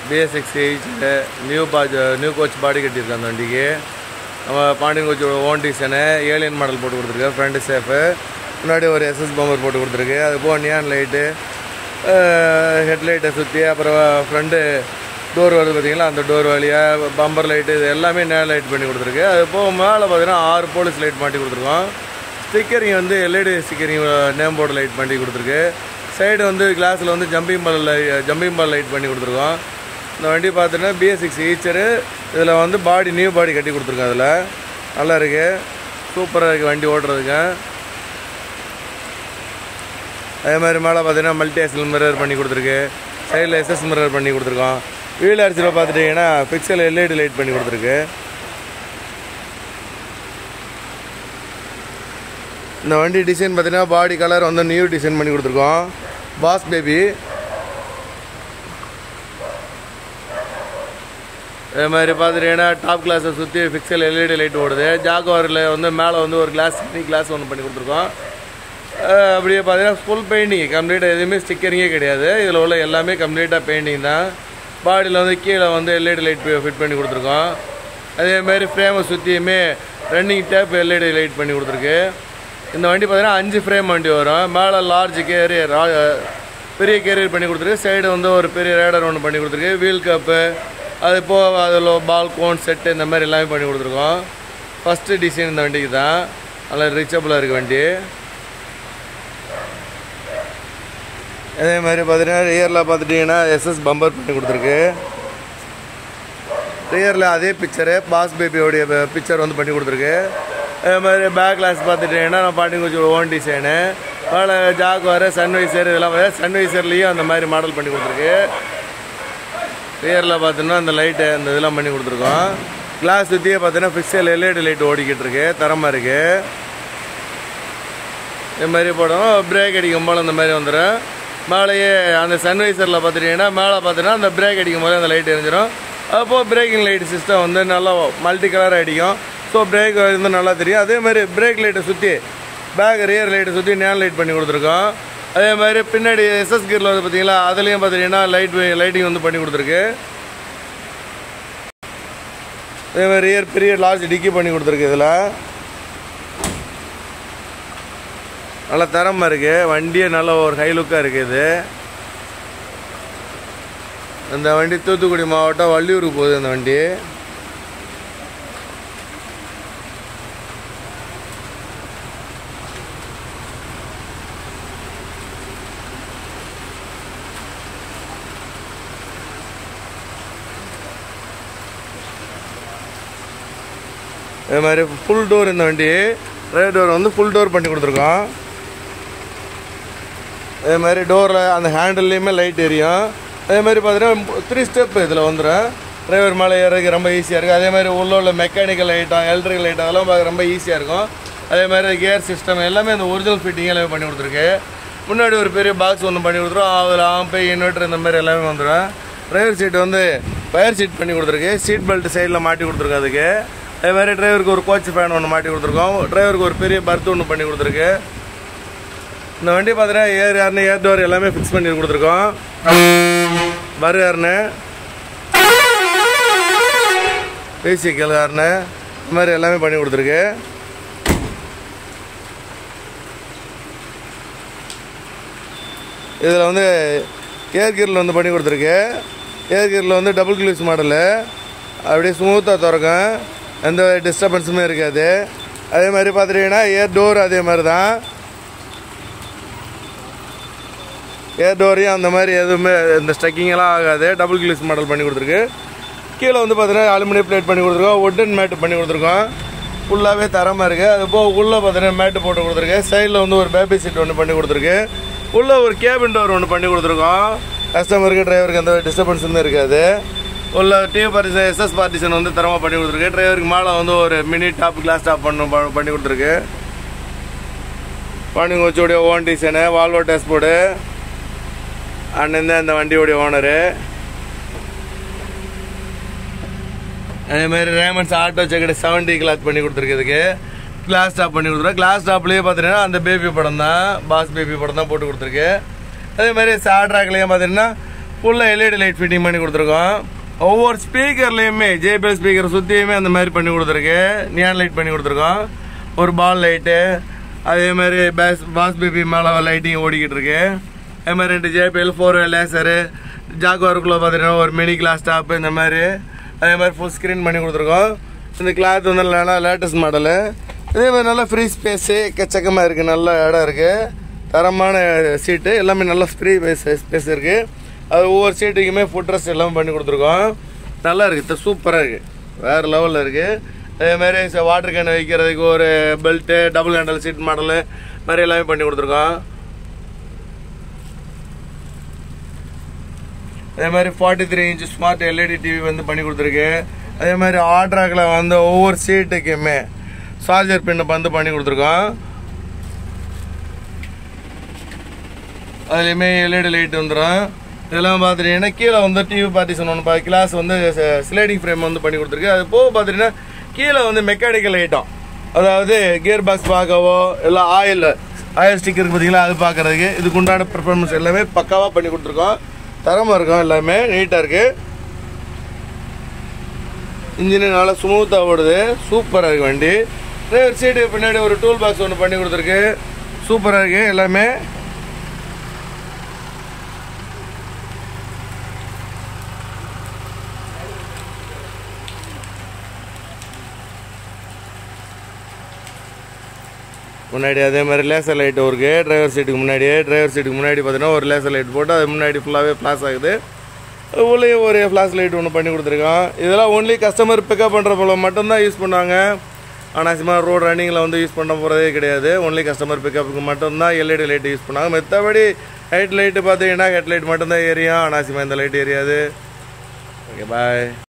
BSX eight new பாஜ் new coach body கட்டியிருக்கேன் அந்த வண்டிக்கு நம்ம பாண்டியன் கோச்சோட ஓன் டிசைனு ஏலியன் மாடல் போட்டு கொடுத்துருக்கு ஃப்ரண்ட் சேஃபு முன்னாடி ஒரு எஸ்எஸ் பம்பர் போட்டு கொடுத்துருக்கு அது போக நியான் லைட்டு ஹெட்லைட்டை சுற்றி அப்புறம் ஃப்ரண்ட்டு டோர் வருது பார்த்தீங்களா அந்த டோர் வழியாக பம்பர் லைட்டு இது எல்லாமே நேர் லைட் பண்ணி கொடுத்துருக்கு அது போக மேலே பார்த்தீங்கன்னா ஆறு போலீஸ் லைட் மாட்டி கொடுத்துருக்கோம் ஸ்டிக்கரிங் வந்து LED stickering name board light பண்ணி கொடுத்துருக்கு சைடு வந்து கிளாஸில் வந்து jumping ball jumping ball light பண்ணி கொடுத்துருக்கோம் இந்த வண்டி பார்த்தீங்கன்னா பிஎஸ் சிக்ஸ் ஈச்சரு இதில் வந்து பாடி நியூ பாடி கட்டி கொடுத்துருக்கோம் அதில் நல்லா இருக்கு சூப்பராக இருக்குது வண்டி ஓட்டுறதுக்கு அதே மாதிரி மேலே பார்த்தீங்கன்னா மல்டி ஆக்சல் மிரர் பண்ணி கொடுத்துருக்கு சைடில் எஸ்எஸ் மிரர் பண்ணி கொடுத்துருக்கோம் வீல் அரிசியில் பார்த்துட்டிங்கன்னா பிக்சல் எல்இடி லைட் பண்ணி கொடுத்துருக்கு இந்த வண்டி டிசைன் பார்த்தீங்கன்னா பாடி கலர் வந்து நியூ டிசைன் பண்ணி கொடுத்துருக்கோம் பாஸ் பேபி அதே மாதிரி பார்த்துட்டீங்கன்னா டாப் கிளாஸை சுற்றி பிக்சல் எல்இடி லைட் ஓடுது ஜாகுவாரில் வந்து மேலே வந்து ஒரு கிளாஸ் தனி கிளாஸ் ஒன்று பண்ணி கொடுத்துருக்கோம் அஹ் அப்படியே பார்த்தீங்கன்னா ஃபுல் பெயிண்டிங் கம்ப்ளீட்டாக எதுவுமே ஸ்டிக்கரிங்கே கிடையாது இதில் உள்ள எல்லாமே கம்ப்ளீட்டாக பெயிண்டிங் தான் பாடியில் வந்து கீழே வந்து எல்இடி லைட் ஃபிட் பண்ணி கொடுத்துருக்கோம் அதேமாரி ஃப்ரேமை சுற்றியுமே ரன்னிங் டேப் எல்இடி லைட் பண்ணி கொடுத்துருக்கு இந்த வண்டி பார்த்தீங்கன்னா அஞ்சு ஃப்ரேம் வண்டி வரும் மேலே லார்ஜ் கேரியர் பெரிய கேரியர் பண்ணி கொடுத்துருக்கு சைடு வந்து ஒரு பெரிய ரேடர் ஒன்று பண்ணி கொடுத்துருக்கு வீல் கப்பு அது போக அதில் பால் கோன் செட்டு இந்த மாதிரி எல்லாமே பண்ணி கொடுத்துருக்கோம் ஃபஸ்ட்டு டிசைன் இந்த வண்டிக்கு தான் நல்லா ரீச்சபிளாக இருக்குது வண்டி அதே மாதிரி பார்த்தீங்கன்னா ரியரில் பார்த்துட்டிங்கன்னா எஸ்எஸ் பம்பர் பண்ணி கொடுத்துருக்கு ரியரில் அதே பிக்சரு பாஸ் பேபியோடைய பிக்சர் வந்து பண்ணி கொடுத்துருக்கு அதே மாதிரி பேக் கிளாஸ் பார்த்துட்டிங்கன்னா நான் பாட்டி கொஞ்சம் ஓன் டிசைனு மேலே ஜாகுவார் சன்வைசர் இதெல்லாம் சன்வைசர்லேயும் அந்த மாதிரி மாடல் பண்ணி கொடுத்துருக்கு ரியரில் பார்த்தோன்னா அந்த லைட்டு அந்த இதெல்லாம் பண்ணி கொடுத்துருக்கோம் கிளாஸ் சுற்றியே பார்த்தீங்கன்னா பிக்சல் எல்இடி லைட் ஓடிக்கிட்டு இருக்கு தரமாக இருக்குது இது மாதிரி போடும் பிரேக் அடிக்கும் போல் அந்த மாதிரி வந்துடும் மேலேயே அந்த சன்வைசரில் பார்த்துட்டிங்கன்னா மேலே பார்த்தீங்கன்னா அந்த பிரேக் அடிக்கும் போது அந்த லைட் எரிஞ்சிடும் அப்போது பிரேக்கிங் லைட் சிஸ்டம் வந்து நல்லா மல்டி கலர் அடிக்கும் ஸோ பிரேக் வந்து நல்லா தெரியும் அதே மாதிரி பிரேக் லைட்டை சுற்றி பேக் ரியர் லைட்டை சுற்றி நேன் லைட் பண்ணி கொடுத்துருக்கோம் அதே மாதிரி பின்னாடி எஸ்எஸ் கீரில் வந்து பார்த்தீங்களா அதுலேயும் பார்த்தீங்கன்னா லைட் லைட்டிங் வந்து பண்ணி கொடுத்துருக்கு அதே மாதிரி ரியர் பெரிய லார்ஜ் டிக்கி பண்ணி கொடுத்துருக்கு இதில் நல்லா தரமாக இருக்குது வண்டியே நல்ல ஒரு ஹை லுக்காக இருக்குது இது அந்த வண்டி தூத்துக்குடி மாவட்டம் வள்ளியூருக்கு போகுது அந்த வண்டி அதே மாதிரி ஃபுல் டோர் இந்த வண்டி ரைட் டோர் வந்து ஃபுல் டோர் பண்ணி கொடுத்துருக்கோம் அதே மாதிரி டோரில் அந்த ஹேண்டில்லையுமே லைட் எரியும் அதே மாதிரி பார்த்தீங்கன்னா த்ரீ ஸ்டெப் இதில் வந்துடும் டிரைவர் மேலே ஏறதுக்கு ரொம்ப ஈஸியாக இருக்கும் அதே மாதிரி உள்ள உள்ள மெக்கானிக்கல் ஐட்டம் எலக்ட்ரிக்கல் ஐட்டம் அதெல்லாம் பார்க்க ரொம்ப ஈஸியாக இருக்கும் அதே மாதிரி கியர் சிஸ்டம் எல்லாமே அந்த ஒரிஜினல் ஃபிட்டிங் எல்லாமே பண்ணி கொடுத்துருக்கு முன்னாடி ஒரு பெரிய பாக்ஸ் ஒன்று பண்ணி கொடுத்துரும் அதில் ஆம்பை இன்வெர்டர் இந்த மாதிரி எல்லாமே வந்துடும் டிரைவர் சீட் வந்து ஃபயர் சீட் பண்ணி கொடுத்துருக்கு சீட் பெல்ட் சைடில் மாட்டி கொடுத்துருக்கு அதுக்கு அதே மாதிரி டிரைவருக்கு ஒரு கோச் ஃபேன் ஒன்று மாட்டி கொடுத்துருக்கோம் டிரைவருக்கு ஒரு பெரிய பர்த் ஒன்று பண்ணி கொடுத்துருக்கு இந்த வண்டி பார்த்தீங்கன்னா ஏர் யாருன்னு ஏர் டோர் எல்லாமே ஃபிக்ஸ் பண்ணி கொடுத்துருக்கோம் பர் யாருன்னு பேசிக்கல் யாருன்னு இந்த மாதிரி எல்லாமே பண்ணி கொடுத்துருக்கு இதில் வந்து ஏர் கீரில் வந்து பண்ணி கொடுத்துருக்கு ஏர் கீரில் வந்து டபுள் கிளூஸ் மாடலு அப்படியே ஸ்மூத்தாக திறக்கும் எந்த டிஸ்டர்பன்ஸுமே இருக்காது அதே மாதிரி பார்த்துட்டிங்கன்னா ஏர் டோர் அதே மாதிரி தான் ஏர் டோரையும் அந்த மாதிரி எதுவுமே இந்த ஸ்டக்கிங்கெல்லாம் ஆகாது டபுள் கிளீஸ் மாடல் பண்ணி கொடுத்துருக்கு கீழே வந்து பார்த்தீங்கன்னா அலுமினியம் பிளேட் பண்ணி கொடுத்துருக்கோம் உட்டன் மேட்டு பண்ணி கொடுத்துருக்கோம் ஃபுல்லாகவே தரமாக இருக்குது அது போக உள்ளே பார்த்தீங்கன்னா மேட்டு போட்டு கொடுத்துருக்கு சைடில் வந்து ஒரு பேபி சீட் ஒன்று பண்ணி கொடுத்துருக்கு உள்ளே ஒரு கேபின் டோர் ஒன்று பண்ணி கொடுத்துருக்கோம் கஸ்டமருக்கு டிரைவருக்கு எந்த டிஸ்டர்பன்ஸுமே இருக்காது உள்ள டிவி பார்ட்டிஷன் எஸ்எஸ் பார்ட்டிஷன் வந்து தரமாக பண்ணி கொடுத்துருக்கு டிரைவருக்கு மேலே வந்து ஒரு மினி டாப் கிளாஸ் டாப் பண்ண பண்ணி கொடுத்துருக்கு பாண்டிங் கோச்சோடைய ஓன் டிசைனு வால்வோ டேஸ்போர்டு அண்ணன் தான் இந்த வண்டியோடைய ஓனரு அதே மாதிரி ரேமன்ஸ் ஆட்டோ செக்கெட் செவன்டி கிளாத் பண்ணி கொடுத்துருக்குதுக்கு கிளாஸ் டாப் பண்ணி கொடுத்துருவோம் கிளாஸ் டாப்லேயே பார்த்தீங்கன்னா அந்த பேபி படம் தான் பாஸ் பேபி படம் தான் போட்டு கொடுத்துருக்கு அதே மாதிரி சாட்ராக்லேயும் பார்த்தீங்கன்னா ஃபுல்லாக எல்இடி லைட் ஃபிட்டிங் பண்ணி கொடுத்துருக்கோம் ஒவ்வொரு ஸ்பீக்கர்லேயுமே ஜேபிஎல் ஸ்பீக்கர் சுற்றியுமே அந்த மாதிரி பண்ணி கொடுத்துருக்கு நியான் லைட் பண்ணி கொடுத்துருக்கோம் ஒரு பால் லைட்டு அதே மாதிரி பேஸ் பாஸ் பேபி மேலே லைட்டிங் ஓடிக்கிட்டு இருக்கு அதே மாதிரி ரெண்டு ஜேபிஎல் ஃபோர் லேசரு ஜாக்குவாருக்குள்ளே பார்த்தீங்கன்னா ஒரு மினி கிளாஸ் டாப் இந்த மாதிரி அதே மாதிரி ஃபுல் ஸ்க்ரீன் பண்ணி கொடுத்துருக்கோம் இந்த கிளாத் வந்து நல்லா லேட்டஸ்ட் மாடலு இதே மாதிரி நல்லா ஃப்ரீ ஸ்பேஸு எக்கச்சக்கமாக இருக்குது நல்ல இடம் இருக்குது தரமான சீட்டு எல்லாமே நல்ல ஃப்ரீ ஸ்பேஸ் இருக்குது அது ஒவ்வொரு சீட்டுக்குமே ஃபுட் ரெஸ்ட் எல்லாமே பண்ணி கொடுத்துருக்கோம் நல்லா இருக்குது சூப்பராக இருக்குது வேறு லெவலில் இருக்குது அதே மாதிரி வாட்டர் கேன் வைக்கிறதுக்கு ஒரு belt double handle seat model மாதிரி எல்லாமே பண்ணி கொடுத்துருக்கோம் அதே மாதிரி forty three inch smart LED TV வந்து பண்ணி கொடுத்துருக்கு அதே மாதிரி ஆட்ராக்கில் வந்து ஒவ்வொரு சீட்டுக்குமே சார்ஜர் பின்னை வந்து பண்ணி கொடுத்துருக்கோம் அதுலேயுமே எல்இடி லைட் வந்துடும் இதெல்லாம் பார்த்துட்டீங்கன்னா கீழே வந்து டிவி பார்ட்டிஷன் ஒன்று கிளாஸ் வந்து ஸ்லைடிங் ஃப்ரேம் வந்து பண்ணி கொடுத்துருக்கு அது போக பார்த்துட்டீங்கன்னா கீழே வந்து மெக்கானிக்கல் ஐட்டம் அதாவது கியர் பாக்ஸ் பார்க்கவோ இல்லை ஆயில் ஆயில் ஸ்டிக் இருக்கு பார்த்தீங்களா அது பார்க்கறதுக்கு இதுக்கு உண்டான பெர்ஃபார்மன்ஸ் எல்லாமே பக்காவாக பண்ணி கொடுத்துருக்கோம் தரமாக இருக்கும் எல்லாமே நீட்டாக இருக்குது இன்ஜின் நல்லா ஸ்மூத்தாக ஓடுது சூப்பராக இருக்கு வண்டி டிரைவர் சீட்டு பின்னாடி ஒரு டூல் பாக்ஸ் ஒன்று பண்ணி கொடுத்துருக்கு சூப்பராக இருக்குது எல்லாமே முன்னாடி அதே மாதிரி லேசர் லைட் இருக்கு டிரைவர் சீட்டுக்கு முன்னாடியே டிரைவர் சீட்டுக்கு முன்னாடி பார்த்தீங்கன்னா ஒரு லேசர் லைட் போட்டு அது முன்னாடி ஃபுல்லாகவே ஃப்ளாஷ் ஆகுது உள்ளேயும் ஒரு ஃப்ளாஷ் லைட் ஒன்று பண்ணி கொடுத்துருக்கோம் இதெல்லாம் ஒன்லி கஸ்டமர் பிக்கப் பண்ணுற போல மட்டும்தான் யூஸ் பண்ணுவாங்க ஆனால் சும்மா ரோடு ரன்னிங்கில் வந்து யூஸ் பண்ண போகிறதே கிடையாது ஒன்லி கஸ்டமர் பிக்கப்புக்கு மட்டும்தான் எல்இடி லைட் யூஸ் பண்ணாங்க மற்றபடி ஹெட் லைட்டு பார்த்தீங்கன்னா ஹெட் லைட் மட்டும்தான் எரியும் ஆனால் சும்மா இந்த லைட் எரியாது ஓகே பாய்